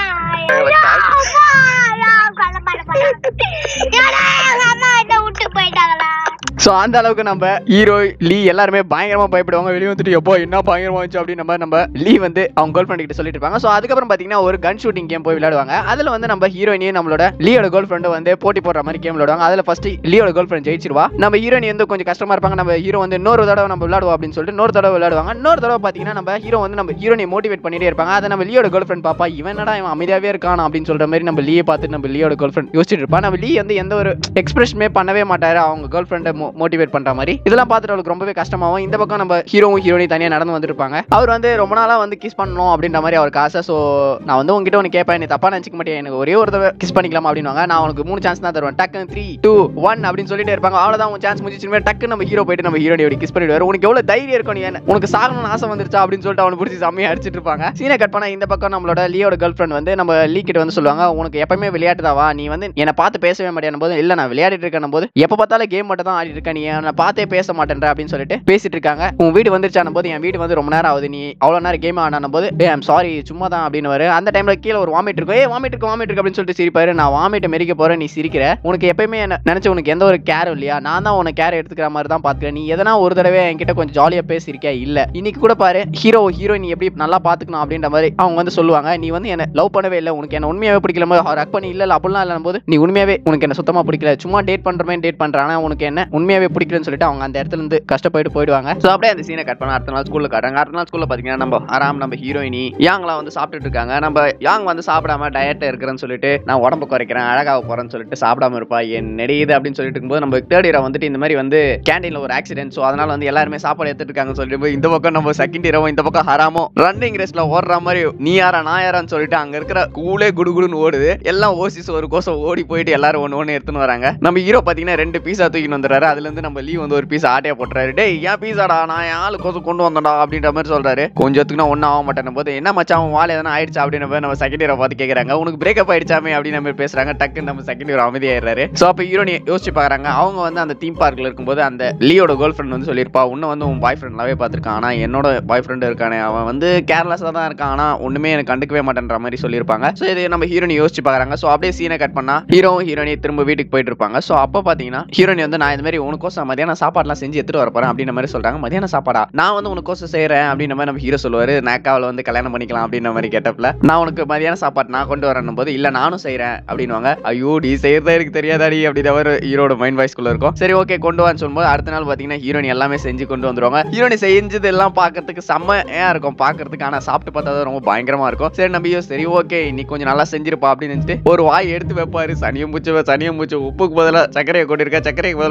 எங்க அம்மா என்ன விட்டு போயிட்டாங்களா ஸோ அந்த அளவுக்கு நம்ம ஹீரோ லீ எல்லாருமே பயங்கரமா பயப்படுவாங்க வெளியே வந்துட்டு எப்போ என்ன பயங்கரமா இருந்துச்சு அப்படின்னு நம்ம நம்ம லீ வந்து அவங்க கேர்ள் ஃப்ரெண்ட் கிட்ட சொல்லிட்டு இருப்பாங்க ஸோ அதுக்கப்புறம் பார்த்தீங்கன்னா ஒரு கன் ஷூட்டிங் கேம் போய் விளையாடுவாங்க அதில் வந்து நம்ம ஹீரோயினையும் நம்மளோட லீயோட கேர்ள் ஃப்ரெண்டு வந்து போட்டி போடுற மாதிரி கேம் விளையாடுவாங்க அதில் ஃபர்ஸ்ட் லீயோட கேர்ள் ஃப்ரெண்ட் ஜெயிச்சிருவா நம்ம ஹீரோயின் வந்து கொஞ்சம் கஷ்டமா இருப்பாங்க நம்ம ஹீரோ வந்து இன்னொரு தடவை நம்ம விளையாடுவோம் அப்படின்னு சொல்லிட்டு இன்னொரு தடவை விளையாடுவாங்க இன்னொரு தடவை பார்த்தீங்கன்னா நம்ம ஹீரோ வந்து நம்ம ஹீரோனை மோட்டிவேட் பண்ணிட்டே இருப்பாங்க அதை நம்ம லீயோட கேர்ள் ஃப்ரெண்ட் பாப்பா இவன் என்னடா இவன் அமைதியாவே இருக்கான் அப்படின்னு சொல்ற மாதிரி நம்ம லீயை பார்த்து நம்ம லீயோட கேர்ள் ஃப்ரெண்ட் யோசிச்சுட்டு இருப்பா நம்ம லீ வந்து எந்த ஒரு எக்ஸ்பிரஷனுமே பண்ணவே மாட்டாரு அவங்க கேர்ள் ஃப்ரெண்டை மோட்டிவேட் பண்ற மாதிரி இதெல்லாம் பார்த்துட்டு அவளுக்கு ரொம்பவே கஷ்டமாகும் இந்த பக்கம் நம்ம ஹீரோவும் ஹீரோனி தனியா நடந்து வந்திருப்பாங்க அவர் வந்து ரொம்ப நாளா வந்து கிஸ் பண்ணணும் அப்படின்ற மாதிரி அவருக்கு ஆசை ஸோ நான் வந்து உங்ககிட்ட ஒன்று கேட்பேன் நீ தப்பா நினைச்சிக்க மாட்டேன் எனக்கு ஒரே ஒரு தடவை கிஸ் பண்ணிக்கலாம் அப்படின்னுவாங்க நான் உனக்கு மூணு சான்ஸ் தான் தருவேன் டக்கு த்ரீ டூ ஒன் அப்படின்னு சொல்லிட்டே இருப்பாங்க அவ்வளவுதான் உன் சான்ஸ் முடிச்சிச்சு டக்கு நம்ம ஹீரோ போயிட்டு நம்ம ஹீரோனி கிஸ் பண்ணிடுவாரு உனக்கு எவ்வளவு தைரியம் இருக்கும் நீ என்ன உனக்கு சாகணும்னு ஆசை வந்துருச்சா அப்படின்னு சொல்லிட்டு அவனை பிடிச்சி செம்மையா அடிச்சிட்டு இருப்பாங்க சீனை கட் பண்ணா இந்த பக்கம் நம்மளோட லியோட கேர்ள் ஃப்ரெண்ட் வந்து நம்ம லீ கிட்ட வந்து சொல்லுவாங்க உனக்கு எப்பவுமே விளையாட்டு தாவா நீ வந்து என்னை பார்த்து பேசவே மாட்டேன் போது இல்ல நான் விளையாடிட்டு இருக்கேன் போது எப்ப பார்த்தாலும் கேம் மட்டும் தான் ஆடிட்டு இருக்க நீ என்னை பார்த்தே பேச மாட்டேன்ற அப்படின்னு சொல்லிட்டு பேசிட்டு இருக்காங்க உன் வீடு வந்துருச்சான போது என் வீடு வந்து ரொம்ப நேரம் ஆகுது நீ அவ்வளவு நேரம் கேம் ஆனான போது ஏ ஐம் சாரி சும்மா தான் அப்படின்னு வரு அந்த டைம்ல கீழே ஒரு வாமிட் இருக்கும் ஏ வாமிட் இருக்கு வாமிட் இருக்கு அப்படின்னு சொல்லிட்டு சிரிப்பாரு நான் வாமிட்டை மெரிக்க போறேன் நீ சிரிக்கிற உனக்கு எப்பயுமே என்ன நினைச்ச உனக்கு எந்த ஒரு கேரும் இல்லையா நான் தான் உனக்கு கேர் எடுத்துக்கிற மாதிரி தான் பாத்துக்கிறேன் நீ எதனா ஒரு தடவை என்கிட்ட கொஞ்சம் ஜாலியா பேசியிருக்கியா இல்ல இன்னைக்கு கூட பாரு ஹீரோ ஹீரோ நீ எப்படி நல்லா பாத்துக்கணும் அப்படின்ற மாதிரி அவங்க வந்து சொல்லுவாங்க நீ வந்து என்ன லவ் பண்ணவே இல்லை உனக்கு என்ன உண்மையாவே பிடிக்கல போது அவர் ரக் பண்ணி இல்ல இல்ல அப்படிலாம் இல்ல போது நீ உண்மையாவே உனக்கு என்ன சுத்தமா பிடிக்கல சும்மா டேட் பண்றமே டேட் பண்ற ஆனா உனக்கு என்ன உண்மையாவே பிடிக்கலன்னு சொல்லிட்டு அவங்க அந்த இடத்துல இருந்து கஷ்டப்பட்டு போயிடுவாங்க ஸோ அப்படியே அந்த சீனை கட் பண்ண அடுத்த நாள் ஸ்கூல்ல காட்டுறாங்க அடுத்த நாள் ஸ்கூல்ல பாத்தீங்கன்னா நம்ம ஆராம் நம்ம ஹீரோயினி யாங்லாம் வந்து சாப்பிட்டுட்டு இருக்காங்க நம்ம யாங் வந்து சாப்பிடாம டயட்ல இருக்கிறேன்னு சொல்லிட்டு நான் உடம்பு குறைக்கிறேன் அழகாக போறேன்னு சொல்லிட்டு சாப்பிடாம இருப்பா என் நெடியுது அப்படின்னு சொல்லிட்டு இருக்கும்போது நம்ம தேர்ட் இயர் வந்துட்டு இந்த மாதிரி வந்து கேண்டீன்ல ஒரு ஆக்சிடென்ட் ஸோ அதனால வந்து எல்லாருமே சாப்பாடு எடுத்துட்டு இருக்காங்கன்னு சொல்லிட்டு போய் இந்த பக்கம் நம்ம செகண்ட் இயரும் இந்த பக்கம் ஹராமோ ரன்னிங் ரேஸ்ல ஓடுற மாதிரி நீ யாரா நான் யாரான்னு சொல்லிட்டு அங்க இருக்கிற கூலே குடுகுடுன்னு ஓடுது எல்லாம் ஓசிஸ் ஒரு கோசம் ஓடி போயிட்டு எல்லாரும் ஒன்று ஒன்று எடுத்துன்னு வராங்க நம்ம ஹீரோ பாத்தீங்கன்னா ரெண்டு பீஸா தூக்கின்னு வந்துடுறாரு அதுல இருந்து நம்ம லீவ் வந்து ஒரு பீஸ் ஆட்டையா போட்டுறாரு டேய் ஏன் பீஸாடா நான் என் ஆளு கோசம் கொண்டு வந்தடா அப்படின்ற மாதிரி சொல்றாரு கொஞ்சத்துக்கு நான் ஒன்றும் ஆக மாட்டேன் போது என்ன மச்சான் உன் வாழை எதனா ஆயிடுச்சா அப்படின்னு போய் நம்ம செகண்ட் இயரை பார்த்து கேட்கறாங்க உனக்கு பிரேக்கப் ஆயிடுச்சாமே அப்படின்னு நம்ம பேசுறாங்க டக்குன்னு நம்ம செகண்ட் இயர் அமைதியாயிடுறாரு ஸோ அப்போ ஹீரோனி யோசிச்சு பாக்குறாங்க அவங்க வந்து அந்த தீம் பார்க்ல இருக்கும்போது அந்த லியோட கேர்ள் ஃப்ரெண்ட் வந்து சொல்லியிருப்பா உன்னை வந்து உன் பாய் ஃப்ரெண்ட்லாவே பார்த்துருக்கான் ஆனா என்னோட பாய் ஃப்ரெண்ட் இருக்கானே அவன் வந்து கேர்லெஸ்ஸாக தான் இருக்கான் ஆனா ஒண்ணுமே எனக்கு கண்டுக்கவே மாட்டேன்ற மாதிரி சொல்லியிருப்பாங்க ஸோ இது நம்ம ஹீரோனி யோசிச்சு பாக்குறாங்க ஸோ அப்படியே சீனை கட் பண்ணா ஹீரோவும் ஹீரோனி திரும்ப வீட்டுக்கு போயிட்டு இருப்பாங்க ஸோ அப்போ பாத்தீங்கன்னா ஹீரோனி வந்து நான் இந்த மாதிரி உனக்கோசம் மதியானம் சாப்பாடுலாம் செஞ்சு எடுத்துட்டு வர போறேன் அப்படின்ற மாதிரி சொல்றாங்க மதியான சாப்பாடா நான் வந்து உனக்கோசம் செய்றேன் அப்படின்ற மாதிரி நம்ம ஹீரோ சொல்லுவாரு நாக்காவில் வந்து கல்யாணம் பண்ணிக்கலாம் அப்படின்ற மாதிரி கேட்டப்பல நான் உனக்கு மதியான சாப்பாடு நான் கொண்டு வரணும் போது இல்ல நானும் செய்றேன் அப்படின்னுவாங்க ஐயோ டி செய்யறதா எனக்கு தெரியாதாடி அப்படின்ற ஒரு ஹீரோட மைண்ட் வாய்ஸ்குள்ள இருக்கும் சரி ஓகே கொண்டு வான்னு சொல்லும்போது அடுத்த நாள் பாத்தீங்கன்னா ஹீரோனி எல்லாமே செஞ்சு கொண்டு வந்துருவாங்க ஹீரோனி செஞ்சது எல்லாம் பார்க்கறதுக்கு செம்மையா இருக்கும் பார்க்கறதுக்கு ஆனா சாப்பிட்டு பார்த்தா தான் ரொம்ப பயங்கரமா இருக்கும் சரி நம்ம ஐயோ சரி ஓகே இன்னைக்கு கொஞ்சம் நல்லா செஞ்சிருப்பா அப்படின்னு நினைச்சிட்டு ஒரு வாய் எடுத்து வைப்பாரு சனியம் பூச்சு சனியம் பூச்சு உப்புக்கு பதிலாக சர்க்கரையை கொட்டிருக்க சர்க்கரைக்கு பதிலாக உப்பு கொட்டிருக்க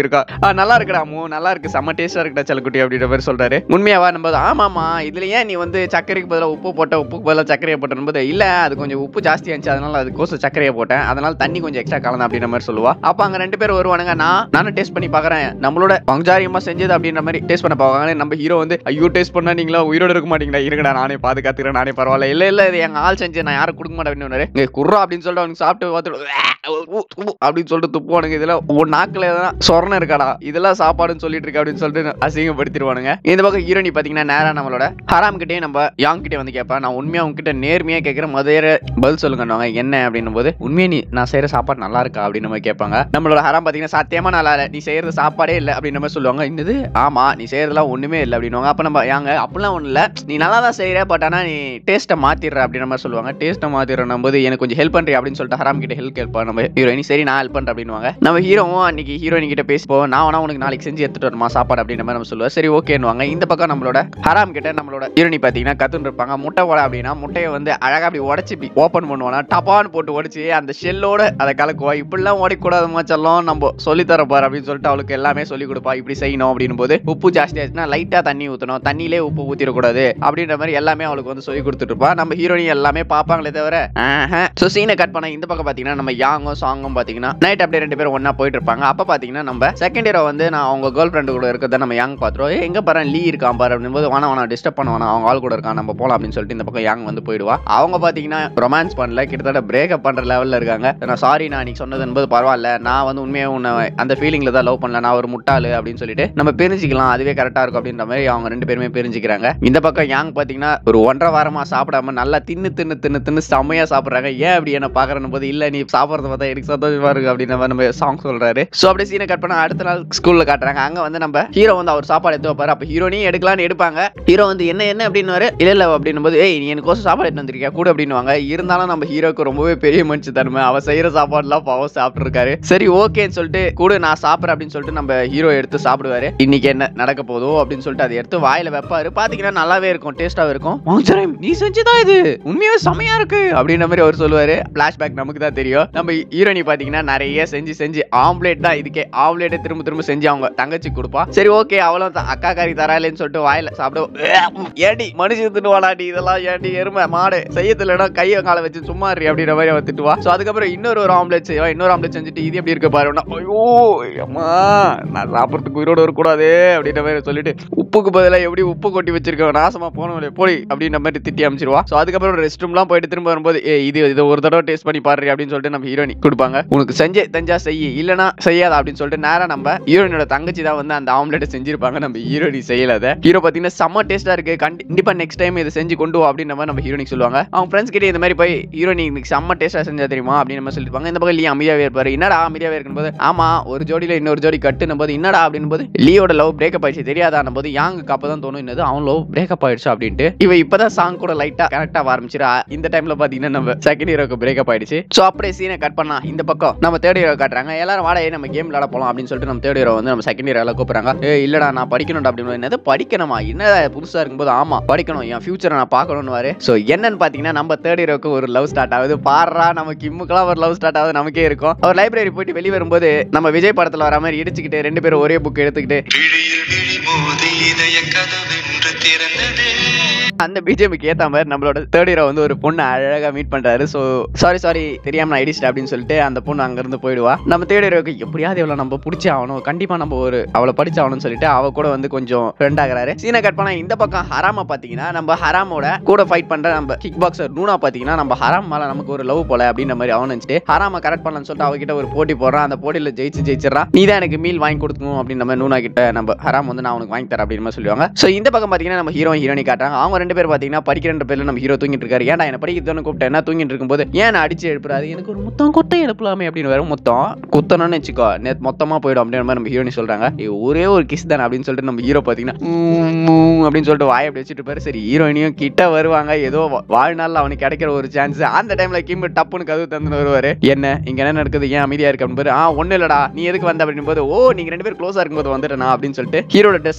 இருக்கா "ஆ, நல்லா இருக்குடா அம்மு நல்லா இருக்கு செம்ம டேஸ்டா இருக்குடா செல்லக்குட்டி அப்படின்ற மாதிரி சொல்றாரு உண்மையாவா நம்ம ஆமாமா இதுல ஏன் நீ வந்து சர்க்கரைக்கு பதிலாக உப்பு போட்ட உப்புக்கு பதிலாக சர்க்கரையை போட்ட போது இல்ல அது கொஞ்சம் உப்பு ஜாஸ்தியா இருந்துச்சு அதனால அதுக்கோசம் சர்க்கரையை போட்டேன் அதனால தண்ணி கொஞ்சம் எக்ஸ்ட்ரா கலந்தேன் அப்படின்ற மாதிரி சொல்லுவா அப்ப அங்க ரெண்டு பேர் வருவானுங்க நான் நானும் டேஸ்ட் பண்ணி பாக்குறேன் நம்மளோட பங்காரியமா செஞ்சது அப்படின்ற மாதிரி டேஸ்ட் பண்ண போவாங்க நம்ம ஹீரோ வந்து ஐயோ டேஸ்ட் பண்ணா நீங்களா உயிரோட இருக்க மாட்டீங்களா இருங்கடா நானே பாதுகாத்துக்கிறேன் நானே பரவாயில்ல இல்ல இல்ல இது எங்க ஆள் செஞ்சு நான் யாரும் கொடுக்க மாட்டேன் அப்படின்னு இங்க குர்ரா அப்படின்னு சொல்லிட்டு அவனுக்கு சாப்பிட்டு பார்த்துட்டு அப்படின்னு சொல்லிட்டு துப்புவானுங்க இதெல்லாம் உன் நாக்குல எதனா சொரணம் இருக்காடா இதெல்லாம் சாப்பாடுன்னு சொல்லிட்டு இருக்க அப்படின்னு சொல்லிட்டு அசிங்கப்படுத்திடுவானுங்க இந்த பக்கம் ஹீரோனி பாத்தீங்கன்னா நேரா நம்மளோட ஹராம் கிட்டே நம்ம யாங் கிட்டே வந்து கேட்பேன் நான் உண்மையா உங்ககிட்ட நேர்மையா கேட்கிறேன் மதுரை பதில் சொல்லுங்கன்னுவாங்க என்ன அப்படின்னும் போது உண்மையா நீ நான் செய்யற சாப்பாடு நல்லா இருக்கா அப்படின்னு நம்ம கேட்பாங்க நம்மளோட ஹராம் பாத்தீங்கன்னா சத்தியமா நல்லா இல்ல நீ செய்யறது சாப்பாடே இல்ல அப்படின்னு நம்ம சொல்லுவாங்க என்னது ஆமா நீ செய்யறதுலாம் ஒண்ணுமே இல்லை அப்படின்னுவாங்க அப்ப நம்ம யாங்க அப்படிலாம் ஒண்ணு இல்ல நீ நல்லா தான் செய்யற பட் ஆனா நீ டேஸ்ட்டை மாத்திடுற அப்படின்ற மாதிரி சொல்லுவாங்க டேஸ்ட்டை மாத்திடுறோம் போது எனக்கு கொஞ்சம் ஹெல்ப் பண்றியா அப்படின்னு சொல்லிட்டு ஹராம் கிட்ட ஹெல்ப் கேட்பா நம்ம ஹீரோயினி சரி நான் ஹெல்ப் பண்றேன் அப்படின்னுவாங்க நம்ம ஹீரோவும் அன்னைக்கு ஹீரோயின் கிட்ட பேசிப்போம் நான் வேணா உனக்கு நாளைக்கு செஞ்சு எடுத்துட்டு வரமா சாப்பாடு அப்படின்ற மாதிரி நம்ம சொல்லுவோம் சரி ஓகேன்னுவாங்க இந்த பக்கம் நம்மளோட ஹராம் கிட்ட நம்மளோட ஹீரோனி பாத்தீங்கன்னா கத்துன்னு இருப்பாங்க முட்டை வடை அப்படின்னா முட்டையை வந்து அழகா அப்படி உடச்சி இப்படி ஓப்பன் பண்ணுவானா டப்பான்னு போட்டு உடச்சி அந்த ஷெல்லோட அதை கலக்குவா இப்படிலாம் உடைக்கூடாதுமா செல்லம் நம்ம சொல்லி தர பாரு அப்படின்னு சொல்லிட்டு அவளுக்கு எல்லாமே சொல்லி கொடுப்பா இப்படி செய்யணும் அப்படின்னு போது உப்பு ஜாஸ்தி ஆச்சுன்னா லைட்டா தண்ணி ஊத்தணும் தண்ணியிலே உப்பு ஊத்திடக்கூடாது அப்படின்ற மாதிரி எல்லாமே அவளுக்கு வந்து சொல்லி கொடுத்துட்டு இருப்பா நம்ம ஹீரோனி எல்லாமே பார்ப்பாங்களே தவிர ஸோ சீனை கட் பண்ண இந்த பக்கம் பாத்தீங்கன்னா நம்ம யாங்கும் சாங்கும் பாத்தீங்கன்னா நைட் அப்படியே ரெண்டு பேரும் ஒண்ணா போயிட்டு இருப்பாங்க அப்ப பாத்தீங்கன்னா நம்ம செகண்ட் இயர் வந்து நான் அவங்க கேர்ள் ஃப்ரெண்டு கூட இருக்கிறத நம்ம யாங் பாத்துருவோம் "ஏய், எங்க பாரு லீ இருக்கான் பாரு அப்படின் போது வேணா வேணா டிஸ்டர்ப் பண்ண வேணாம் அவங்க ஆள் கூட இருக்கான் நம்ம போலாம் அப்படின்னு சொல்லிட்டு இந்த பக்கம் யாங் வந்து போயிடுவா அவங்க பாத்தீங்கன்னா ரொமான்ஸ் பண்ணல கிட்டத்தட்ட பிரேக்கப் பண்ற லெவல்ல இருக்காங்க நான் சாரி நான் நீ சொன்னது என்பது பரவாயில்ல நான் வந்து உண்மையா உன்னை அந்த ஃபீலிங்ல தான் லவ் பண்ணல நான் ஒரு முட்டாளு அப்படின்னு சொல்லிட்டு நம்ம பிரிஞ்சுக்கலாம் அதுவே கரெக்டா இருக்கும் அப்படின்ற மாதிரி அவங்க ரெண்டு பேருமே பிரிஞ்சுக்கிறாங்க இந்த பக்கம் யாங் பாத்தீங்கன்னா ஒரு ஒன்றரை வாரமா சாப்பிடாம நல்லா தின்னு தின்னு தின்னு தின்னு செம்மையா சாப்பிடுறாங்க ஏன் அப்படி என்ன பாக்குறேன்னு போது இல்ல நீ சாப்பிடுறத பார்த்தா எனக்கு சந்தோஷமா இருக்கு அப்படின்ற மாதிரி நம்ம சாங் சொல்றாரு சோ அப்படியே சீனை கட் பண்ண அடுத்த நாள் ஸ்கூல்ல காட்டுறாங்க அங்க வந்து நம்ம ஹீரோ வந்து அவர் சாப்பாடு எடுத்து வைப்பாரு அப்ப ஹீரோனையும் எடுக்கலாம்னு எடுப்பாங்க ஹீரோ வந்து என்ன என்ன அப்படின்னு இல்ல இல்ல அப்படின்னும் போது ஏய் நீ எனக்கோசம் சாப்பாடு எடுத்து வந்திருக்கியா கூட அப்படின்னுவாங்க இருந்தாலும் நம்ம ஹீரோக்கு ரொம்பவே பெரிய மனுச்சு தன்மை அவ செய்யற சாப்பாடுலாம் பாவம் சாப்பிட்டு இருக்காரு சரி ஓகேன்னு சொல்லிட்டு கூட நான் சாப்பிட்றேன் அப்படின்னு சொல்லிட்டு நம்ம ஹீரோ எடுத்து சாப்பிடுவாரு இன்னைக்கு என்ன நடக்க போதோ அப்படின்னு சொல்லிட்டு அதை எடுத்து வாயில வைப்பாரு பாத்தீங்கன்னா நல்லாவே இருக்கும் டேஸ்டாவே இருக்கும் "மௌஞ்சரம், நீ செஞ்சுதான் இது உண்மையாவே செமையா இருக்கு அப்படின்ற மாதிரி அவர் சொல்லுவாரு பிளாஷ்பேக் நமக்கு தான் தெரியும் நம்ம ஹீரோனி பாத்தீங்கன்னா நிறைய செஞ்சு செஞ்சு ஆம்லேட் தான் இதுக்கே ஆம்லேட்டை திரும்ப திரும்ப செஞ்சு அவங்க தங்கச்சி கொடுப்பா சரி ஓகே அவளும் த- அக்கா காரி தராலேன்னு சொல்லிட்டு வாயில சாப்பிடுவோம் ஏடி மனுஷன் திட்டுவாளாடி இதெல்லாம் ஏடி எருமை மாடு செய்ய தெரியலனா கையை காலை வச்சு சும்மா இரு அப்படின்ற மாதிரி அவ திட்டுவா சோ அதுக்கப்புறம் இன்னொரு ஒரு ஆம்லேட் செய்வா இன்னொரு ஆம்லேட் செஞ்சுட்டு இது எப்படி இருக்க பாருன்னா ஐயோ அம்மா நான் சாப்பிட்றதுக்கு உயிரோட இருக்கக்கூடாது அப்படின்ற மாதிரி சொல்லிட்டு உப்புக்கு பதிலாக எப்படி உப்பு கொட்டி வச்சிருக்கோம் நாசமா போனவளே போடி அப்படின்ற மாதிரி திட்டி அமைச்சிருவா சோ அதுக்கப்புறம் ரெஸ்ட் ரூம்லாம் போயிட்டு திரும்ப வரும்போது ஏ இது இது ஒரு தடவை டேஸ்ட் பண்ணி பாரு அப்படின்னு சொல்லிட்டு நம்ம ஹீரோனி கொடுப்பாங்க உனக்கு செஞ்சே தெரிஞ்சா செய்யி இல்லனா செய்யாத அப்படின்னு சொல்லிட்டு நேரா நம்ம ஹீரோனியோட தங்கச்சி தான் வந்து அந்த ஆம்லெட் செஞ்சிருப்பாங்க நம்ம ஹீரோனி செய்யல அதை ஹீரோ பாத்தீங்கன்னா செம்ம டேஸ்டா இருக்கு கண்டி- கண்டிப்பா நெக்ஸ்ட் டைம் இதை செஞ்சு கொண்டு வா அப்படின்ற மாதிரி நம்ம ஹீரோனிக்கு சொல்லுவாங்க அவங்க ஃப்ரெண்ட்ஸ் கிட்ட இந்த மாதிரி போய் ஹீரோனி இன்னைக்கு செம்ம டேஸ்டா செஞ்சா தெரியுமா அப்படின்னு நம்ம சொல்லிருப்பாங்க இந்த பக்கம் லீ அமைதியாவே இருப்பாரு என்னடா அமைதியாவே இருக்கும்போது ஆமா ஒரு ஜோடியில இன்னொரு ஜோடி கட்டுன போது என்னடா அப்படின்னு போது லீயோட லவ் பிரேக்கப் ஆயிடுச்சு தெரியாதான போது யாங்குக்கு அப்பதான் தோணும் என்னது அவன் லவ் பிரேக்கப் ஆயிடுச்சு அப்படின்ட்டு இவ இப்பதான் சாங் கூட லைட்டா கனெக்ட் ஆக ஆரம்பிச்சிரா இந்த டைம்ல பாத்தீங்கன்னா நம்ம செகண்ட் ஹீரோக்கு பிரேக்கப் ஆயிடுச்சு சோ அப்படியே சீனை கட் பண்ணா இந்த பக்கம் நம்ம தேர்ட் ஹீரோ காட்டுறாங்க எல்லாரும் வாடா ஏய், நம்ம கேம் விளையாட போலாம் அப்படின்னு சொல்லிட்டு நம்ம தேர்ட் ஹீரோ வந்து நம்ம செகண்ட் ஹீரோ எல்லாம் கூப்பிடுறாங்க ஏ இல்லடா நான் படிக்கணும்டா அப்படின்னு என்னது படிக்கணுமா என்ன புதுசா இருக்கும்போது ஆமா படிக்கணும் என் ஃபியூச்சரை நான் பார்க்கணும்னு வாரு சோ என்னன்னு பாத்தீங்கன்னா நம்ம தேர்ட் ஹீரோக்கு ஒரு லவ் ஸ்டார்ட் ஆகுது பாடுறா நம்ம கிம்முக்கெல்லாம் ஒரு லவ் ஸ்டார்ட் ஆகுது நமக்கே இருக்கும் அவர் லைப்ரரி போயிட்டு வெளியே வரும்போது நம்ம விஜய் படத்துல வர மாதிரி இடிச்சுக்கிட்டு ரெண்டு பேரும் ஒரே புக் எடுத்துக்கிட்டு விழியில் விழி மோதி இதய கதவென்று திறந்ததே அந்த பிஜேபிக்கு ஏத்த மாதிரி நம்மளோட தேர்ட் ஹீரோ வந்து ஒரு பொண்ணு அழகா மீட் பண்றாரு சோ சாரி சாரி தெரியாம நான் ஐடிஸ்ட் அப்படின்னு சொல்லிட்டு அந்த பொண்ணு அங்க இருந்து போயிடுவா நம்ம தேர்ட் ஹீரோக்கு எப்படியாவது இவ்வளவு நம்ம பிடிச்சி ஆகணும் கண்டிப்பா நம்ம ஒரு அவளை படிச்சாகணும்னு சொல்லிட்டு அவ கூட வந்து கொஞ்சம் ஃப்ரெண்ட் ஆகுறாரு சீனை கட் பண்ணா இந்த பக்கம் ஹராம பாத்தீங்கன்னா நம்ம ஹராமோட கூட ஃபைட் பண்ற நம்ம கிக் பாக்ஸர் நூனா பாத்தீங்கன்னா நம்ம ஹராம் மேல நமக்கு ஒரு லவ் போல அப்படின்ற மாதிரி அவன் நினைச்சிட்டு ஹராம கரெக்ட் பண்ணலாம்னு சொல்லிட்டு அவகிட்ட ஒரு போட்டி போடுறான் அந்த போட்டியில ஜெயிச்சு ஜெயிச்சிடறான் நீ தான் எனக்கு மீல் வாங்கி கொடுக்கணும் அப்படின்ற மாதிரி நூனா கிட்ட நம்ம ஹராம் வந்து நான் உனக்கு வாங்கி தரேன் அப்படின்னு மாதிரி சொல்லுவாங்க சோ இந்த பக்கம் பாத்தீங்கன்னா நம்ம ஹீரோ ஹீரோனி காட்டுறாங்க அவங்க ரெண்டு பேர் பாத்தீங்கன்னா படிக்கிற பேர்ல நம்ம ஹீரோ தூங்கிட்டு இருக்காரு ஏன்டா என்ன படிக்கிறதுன்னு கூப்பிட்டேன் என்ன தூங்கிட்டு இருக்கும்போது ஏன் நான் அடிச்சு எழுப்புறாரு எனக்கு ஒரு முத்தம் கொட்டை எழுப்பலாமே அப்படின்னு வரும் முத்தம் குத்தணும்னு வச்சுக்கோ நேத்து மொத்தமா போயிடும் அப்படின்ற மாதிரி நம்ம ஹீரோனி சொல்றாங்க "ஏய், ஒரே ஒரு கிஸ் தானே அப்படின்னு சொல்லிட்டு நம்ம ஹீரோ பாத்தீங்கன்னா "உம், உம்" அப்படின்னு சொல்லிட்டு வாய் அப்படி வச்சுட்டு இருப்பாரு சரி ஹீரோயினியும் கிட்ட வருவாங்க ஏதோ வா- வாழ்நாள்ல அவனுக்கு கிடைக்கிற ஒரு சான்ஸ் அந்த டைம்ல கிம் டப்புன்னு கதவு தந்து வருவாரு என்ன இங்க என்ன நடக்குது ஏன் அமைதியா இருக்கு அப்படின்னு ஆ ஒண்ணு இல்லடா நீ எதுக்கு வந்த அப்படின்னு போது ஓ நீங்க ரெண்டு பேரும் க்ளோஸா இருக்கும்போது வந்துட்டேனா அப்படின்னு சொல்லிட்டு ஹீரோட ட்ரெஸ் பார்த்துட்டு பாரு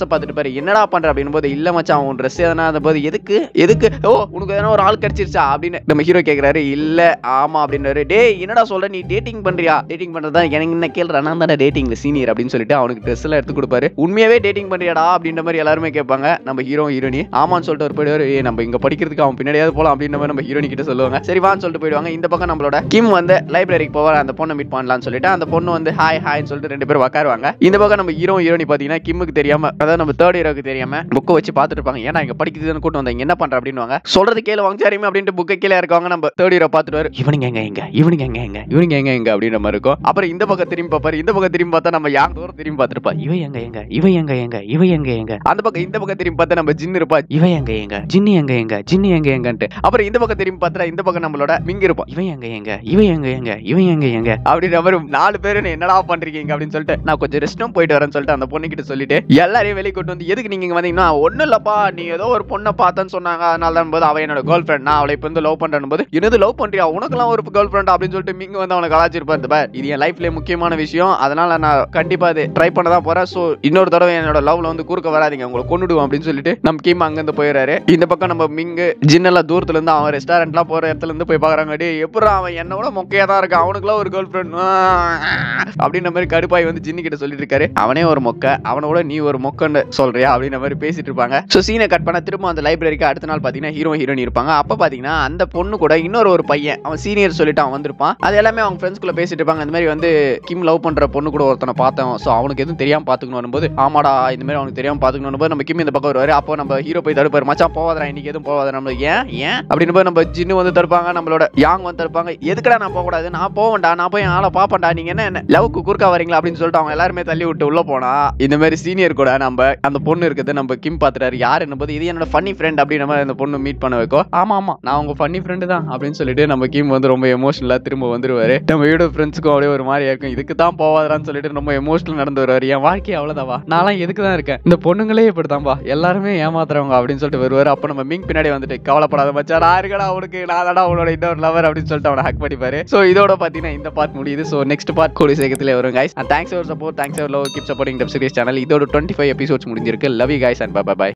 சொல்லுவாரு என்னடா பண்ற அப்படின்னு போது இல்ல மச்சான் உன் ட்ரெஸ் எதனா அந்த போது எதுக்கு எதுக்கு ஓ உனக்கு எதனா ஒரு ஆள் கிடைச்சிருச்சா அப்படின்னு நம்ம ஹீரோ கேக்குறாரு இல்ல ஆமா அப்படின்னாரு டேய் என்னடா சொல்ற நீ டேட்டிங் பண்றியா டேட்டிங் பண்றதா எனக்கு என்ன கேள்ற நான் தானே டேட்டிங்ல சீனியர் அப்படின்னு சொல்லிட்டு அவனுக்கு ட்ரெஸ் எல்லாம் எடுத்து கொடுப்பாரு உண்மையாவே டேட்டிங் பண்றியாடா அப்படின்ற மாதிரி எல்லாருமே கேட்பாங்க நம்ம ஹீரோ ஹீரோனி ஆமான்னு சொல்லிட்டு ஒரு போயிடுவாரு "ஏய், நம்ம இங்க படிக்கிறதுக்கு அவன் பின்னாடியாவது போலாம் அப்படின்ற மாதிரி நம்ம ஹீரோனி கிட்ட சொல்லுவாங்க சரி வான்னு சொல்லிட்டு போயிடுவாங்க இந்த பக்கம் நம்மளோட கிம் வந்து லைப்ரரிக்கு போவார் அந்த பொண்ணை மீட் பண்ணலாம்னு சொல்லிட்டு அந்த பொண்ணு வந்து ஹாய் ஹாய்னு சொல்லிட்டு ரெண்டு பேரும் உட்காருவாங்க இந்த பக்கம் நம்ம ஹீரோ ஹீரோனி பாத்தீங்கன்னா கிம்முக்கு தெரியாம அதாவது நம்ம தேர்ட் ஹீரோக்கு தெரியாம புக்கை வச்சு பார்த்துட்டு இருப்பாங்க ஏன்னா இங்க படிக்கிறதுன்னு கூட்டு வந்தா இங்க என்ன பண்ற அப்படின்னுவாங்க சொல்றது கேளு வாங்க சரிமே அப்படின்ட்டு புக்கை கீழே இருக்கவங்க நம்ம தேர்ட் ஹீரோ பார்த்துட்டு இவனுங்க எங்க எங்க இவனுங்க எங்க எங்க இவனுங்க எங்க எங்க அப்படின்ற மாதிரி இருக்கும் அப்புறம் இந்த பக்கம் திரும்பி பார்ப்பாரு இந்த பக்கம் திரும்பி பார்த்தா நம்ம யாங் தூரம் திரும்பி பார்த்துருப்பா இவ எங்க எங்க இவ எங்க எங்க இவ எங்க எங்க அந்த பக்கம் இந்த பக்கம் திரும்பி பார்த்தா நம்ம ஜின் இருப்பா இவ எங்க எங்க ஜின்னு எங்க எங்க ஜின்னு எங்க எங்கன்ட்டு அப்புறம் இந்த பக்கம் திரும்பி பார்த்தா இந்த பக்கம் நம்மளோட மிங்க இருப்போம் இவன் எங்க எங்க இவன் எங்க எங்க இவன் எங்க எங்க அப்படின்ற மாதிரி நாலு பேரும் என்ன என்னடா பண்றீங்க அப்படின்னு சொல்லிட்டு நான் கொஞ்சம் ரெஸ்ட்டும் போயிட்டு வரேன்னு சொல்லிட்டு அந்த பொண்ணு கிட்ட சொல்லிட்டு எல்லாரையும் வெளியே கொண்டு வந்து எதுக்கு நீங்க இங்க வந்தீங்கன்னா ஒண்ணும் இல்லப்பா நீ ஏதோ ஒரு பொண்ணை பார்த்தேன்னு சொன்னாங்க அதனால தான் போது அவ என்னோட கேர்ள் ஃப்ரெண்ட் நான் அவளை இப்போ வந்து லவ் பண்றேன் போது என்னது லவ் பண்றியா உனக்கெல்லாம் ஒரு கேர்ள் ஃப்ரெண்ட் அப்படின்னு சொல்லிட்டு மிங்க வந்து அவனை கலாச்சிருப்பாரு இந்த பார் இது என் லைஃப்ல முக்கியமான விஷயம் அதனால நான் கண்டிப்பா அது ட்ரை பண்ண தான் போறேன் ஸோ இன்னொரு தடவை என்னோட லவ்ல வந்து குறுக்க வராதீங்க உங்களை கொண்டுடுவோம் அப்படின்னு சொல்லிட்டு நம்ம கீம் அங்கிருந்து போயிடுறாரு இந்த பக்கம் நம்ம மிங்கு ஜின்னெல்லாம் தூரத்துல இருந்து அவன் ரெஸ்டாரண்ட்லாம் போற இடத்துல இருந்து போய் பாக்குறாங்க டே எப்படி அவன் என்னோட மொக்கையா தான் இருக்கான் அவனுக்குலாம் ஒரு கேர்ள் ஃப்ரெண்ட் அப்படின்ற மாதிரி கடுப்பாய் வந்து ஜின்னு கிட்ட சொல்லிட்டு இருக்காரு அவனே ஒரு மொக்க அவனோட நீ ஒரு மொக்கன்னு சொல்றியா அப்படின்ற மாதிரி பேசிட்டு இருப்பாங்க ஸோ சீனை கட் பண்ண திரும்ப அந்த லைப்ரரிக்கு அடுத்த நாள் பாத்தீங்கன்னா ஹீரோ ஹீரோயின் இருப்பாங்க அப்ப பாத்தீங்கன்னா அந்த பொண்ணு கூட இன்னொரு ஒரு பையன் அவன் சீனியர் சொல்லிட்டு அவன் வந்திருப்பான் அது எல்லாமே அவங்க ஃப்ரெண்ட்ஸ்குள்ள பேசிட்டு இருப்பாங்க இந்த மாதிரி வந்து கிம் லவ் பண்ற பொண்ணு கூட ஒருத்தனை பார்த்தோம் ஸோ அவனுக்கு எதுவும் தெரியாம பாத்துக்கணும் வரும்போது ஆமாடா இந்த மாதிரி அவனுக்கு தெரியாம பாத்துக்கணும் போது நம்ம கிம் இந்த பக்கம் வருவாரு அப்போ நம்ம ஹீரோ போய் தடுப்பாரு மச்சான் போவாதரா இன்னைக்கு எதுவும் போவாத நம்ம ஏன் ஏன் அப்படின்னு போது நம்ம ஜின்னு வந்து தடுப்பாங்க நம்மளோட யாங் வந்து தடுப்பாங்க எதுக்குடா நான் போக கூடாது நான் போவேன்டா நான் போய் என் ஆளை பாப்பேன்டா நீங்க என்ன என்ன லவ்க்கு குறுக்கா வரீங்களா அப்படின்னு சொல்லிட்டு அவங்க எல்லாருமே தள்ளி விட்டு உள்ள போனா இந்த மாதிரி சீனியர் கூட நம்ம அந்த பொண்ணு இருக்குது நம்ம கிம் பாத்துட்டாரு யார் என்ன போது இது என்னோட ஃபன்னி ஃப்ரெண்ட் அப்படின்ற மாதிரி அந்த பொண்ணு மீட் பண்ண வைக்கோ ஆமா ஆமா நான் உங்க ஃபன்னி ஃப்ரெண்டு தான் அப்படின்னு சொல்லிட்டு நம்ம கிம் வந்து ரொம்ப எமோஷனலா திரும்ப வந்துருவாரு நம்ம வீடு ஃப்ரெண்ட்ஸுக்கும் அப்படியே ஒரு மாதிரி இருக்கும் இதுக்கு தான் போவாதான்னு சொல்லிட்டு ரொம்ப எமோஷனல் நடந்து வருவாரு என் வாழ்க்கை அவ்வளவுதாவா நான்லாம் எதுக்கு தான் இருக்கேன் இந்த பொண்ணுங்களே இப்படிதான்பா எல்லாருமே ஏமாத்துறவங்க அப்படின்னு சொல்லிட்டு வருவாரு அப்ப நம்ம மிங் பின்னாடி வந்துட்டு கவலைப்படாத மச்சா நான் இருக்கடா அவனுக்கு நான் தாடா அவனோட இன்னொரு லவர் அப்படின்னு சொல்லிட்டு அவனை ஹக் பண்ணிப்பாரு சோ இதோட பாத்தீங்கன்னா இந்த பார்ட் முடியுது சோ நெக்ஸ்ட் பார்ட் கூடிய சீக்கிரத்துல வரும் guys and thanks for support thanks for love keep supporting the series channel இதோட 25 எபிசோட்ஸ் முடிஞ்சிருக்கு love you guys and bye bye bye